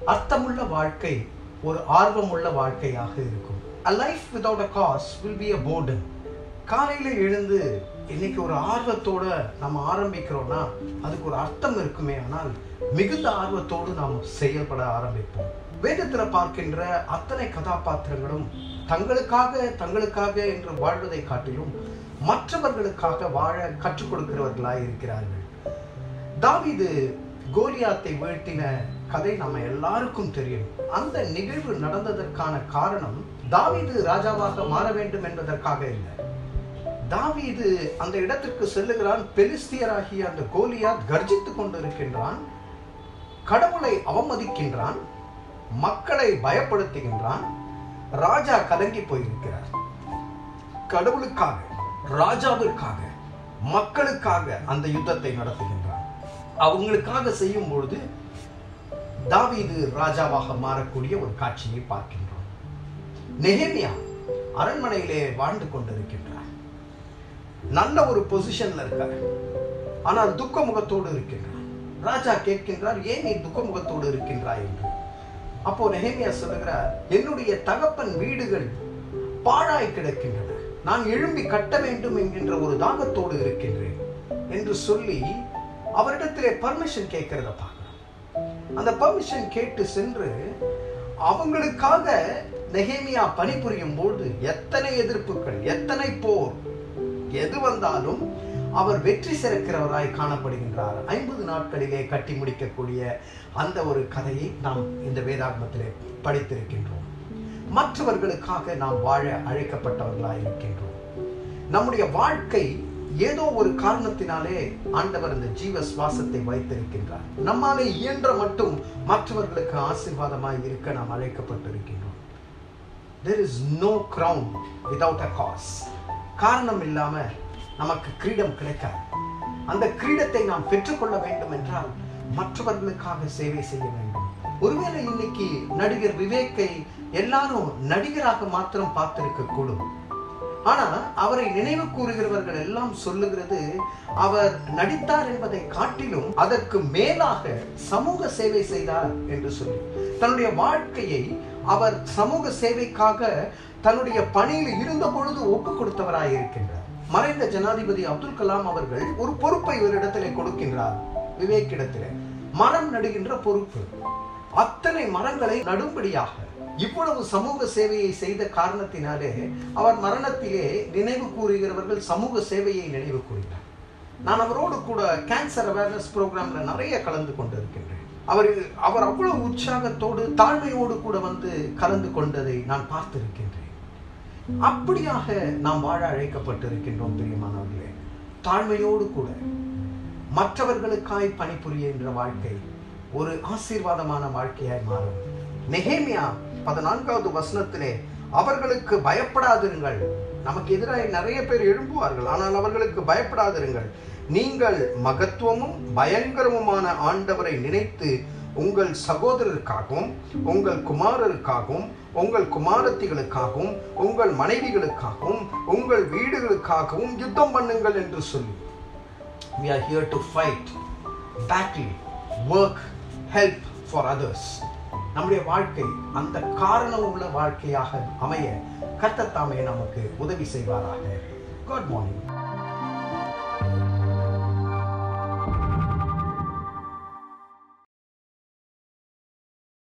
அர்த்தமுள்ள வாழ்க்கை ஒரு ஆர்வமுள்ள வாழ்க்கையாக இருக்கும் a life without a cause will be a burden காலையில எழுந்து இன்னைக்கு ஒரு ஆர்வத்தோட நம்ம ஆரம்பிக்கிறோம்னா அதுக்கு ஒரு அர்த்தம் இருக்குமே ஆனால் மிகுந்த ஆர்வத்தோடு நாம் செயல்பட ஆரம்பிப்போம் வேதத்துல பார்க்கின்ற அத்தனை கதாபாத்திரங்களும் தங்களுக்காக தங்களுக்காக என்று வாழ்வதை காட்டிலும் மற்றவர்களுக்காக வாழ கற்றுக் கொடுக்கிறவர்களாய் இருக்கிறார்கள் தாவீது கோலியாத்தை வீழ்த்தின கதை நம்ம எல்லாருக்கும் தெரியும் அந்த நிகழ்வு நடந்ததற்கான காரணம் தாவீது ராஜாவாக மாற வேண்டும் என்பதற்காக இல்லை தாவீது அந்த இடத்திற்கு செல்லுகிறான் பெலிஸ்தியராகிய அந்த கோலியாத் கர்ஜித்துக் கொண்டிருக்கின்றான் கடவுளை அவமதிக்கின்றான் மக்களை பயப்படுத்துகின்றான் ராஜா கலங்கி போயிருக்கிறார் கடவுளுக்காக ராஜாவிற்காக மக்களுக்காக அந்த யுத்தத்தை நடத்துகின்றான் அவங்களுக்காக செய்யும் பொழுது தாவீது ராஜாவாக மாறக்கூடிய ஒரு காட்சியை பார்க்கின்றோம் நெஹேமியா அரண்மனையிலே வாழ்ந்து கொண்டிருக்கின்றார் நல்ல ஒரு பொசிஷன்ல இருக்கார் ஆனால் துக்க முகத்தோடு இருக்கின்றார் ராஜா கேட்கின்றார் ஏன் நீ துக்க முகத்தோடு இருக்கின்றாய் என்று அப்போ நெஹேமியா சொல்லுகிறார் என்னுடைய தகப்பன் வீடுகள் பாழாய் கிடக்கின்றன நான் எழும்பி கட்ட வேண்டும் என்கின்ற ஒரு தாகத்தோடு இருக்கின்றேன் என்று சொல்லி அவரிடத்திலே பர்மிஷன் கேட்கிறத பார்க்கிறோம் அந்த பர்மிஷன் கேட்டு சென்று அவங்களுக்காக நெகேமியா பணிபுரியும் போது எத்தனை எதிர்ப்புகள் எத்தனை போர் எது வந்தாலும் அவர் வெற்றி சிறக்கிறவராய் காணப்படுகின்றார் ஐம்பது நாட்களிலே கட்டி முடிக்கக்கூடிய அந்த ஒரு கதையை நாம் இந்த வேதாகமத்திலே படித்திருக்கின்றோம் மற்றவர்களுக்காக நாம் வாழ அழைக்கப்பட்டவர்களாய் இருக்கின்றோம் நம்முடைய வாழ்க்கை ஏதோ ஒரு காரணத்தினாலே ஆண்டவர் இந்த ஜீவ சுவாசத்தை வைத்திருக்கின்றார் நம்மாலே இயன்ற மட்டும் மற்றவர்களுக்கு ஆசீர்வாதமாய் இருக்க நாம் அழைக்கப்பட்டிருக்கின்றோம் there is no crown without a cause காரணம் இல்லாம நமக்கு கிரீடம் கிடைக்காது அந்த கிரீடத்தை நாம் பெற்றுக்கொள்ள வேண்டும் என்றால் மற்றவர்களுக்காக சேவை செய்ய வேண்டும் ஒருவேளை இன்னைக்கு நடிகர் விவேக்கை எல்லாரும் நடிகராக மாத்திரம் பார்த்திருக்க கூடும் ஆனா அவரை நினைவு கூறுகிறவர்கள் எல்லாம் சொல்லுகிறது அவர் நடித்தார் என்பதை காட்டிலும் அதற்கு மேலாக சமூக சேவை செய்தார் என்று சொல்லி தன்னுடைய வாழ்க்கையை அவர் சமூக சேவைக்காக தன்னுடைய பணியில் இருந்த பொழுது ஒப்பு கொடுத்தவராய் இருக்கின்றார் மறைந்த ஜனாதிபதி அப்துல் கலாம் அவர்கள் ஒரு பொறுப்பை இவரிடத்திலே கொடுக்கின்றார் விவேக் இடத்திலே மரம் நடுகின்ற பொறுப்பு அத்தனை மரங்களை நடும்படியாக இவ்வளவு சமூக சேவையை செய்த காரணத்தினாலே அவர் மரணத்திலே நினைவு கூறுகிறவர்கள் சமூக சேவையை நினைவு கூறுகிறார் நான் அவரோடு கூட கேன்சர் அவேர்னஸ் ப்ரோக்ராம்ல நிறைய கலந்து கொண்டிருக்கின்றேன் அவர் அவர் அவ்வளவு உற்சாகத்தோடு தாழ்மையோடு கூட வந்து கலந்து கொண்டதை நான் பார்த்திருக்கின்றேன் அப்படியாக நாம் வாழ அழைக்கப்பட்டிருக்கின்றோம் பிரியமானவர்களே தாழ்மையோடு கூட மற்றவர்களுக்காய் பணிபுரிகின்ற வாழ்க்கை ஒரு ஆசீர்வாதமான வாழ்க்கையாய் மாறும் நெகேமியா பதினான்காவது வசனத்திலே அவர்களுக்கு பயப்படாதிருங்கள் நமக்கு எதிராக நிறைய பேர் எழும்புவார்கள் ஆனால் அவர்களுக்கு பயப்படாதிருங்கள் நீங்கள் மகத்துவமும் பயங்கரமுமான ஆண்டவரை நினைத்து உங்கள் சகோதரருக்காகவும் உங்கள் குமாரருக்காகவும் உங்கள் குமாரத்திகளுக்காகவும் உங்கள் மனைவிகளுக்காகவும் உங்கள் வீடுகளுக்காகவும் யுத்தம் பண்ணுங்கள் என்று சொல்லி we are here to fight battle work help for others நம்முடைய வாழ்க்கை அந்த காரணம் உள்ள வாழ்க்கையாக அமைய கர்த்தத்தாமே நமக்கு உதவி செய்வாராக குட் மார்னிங்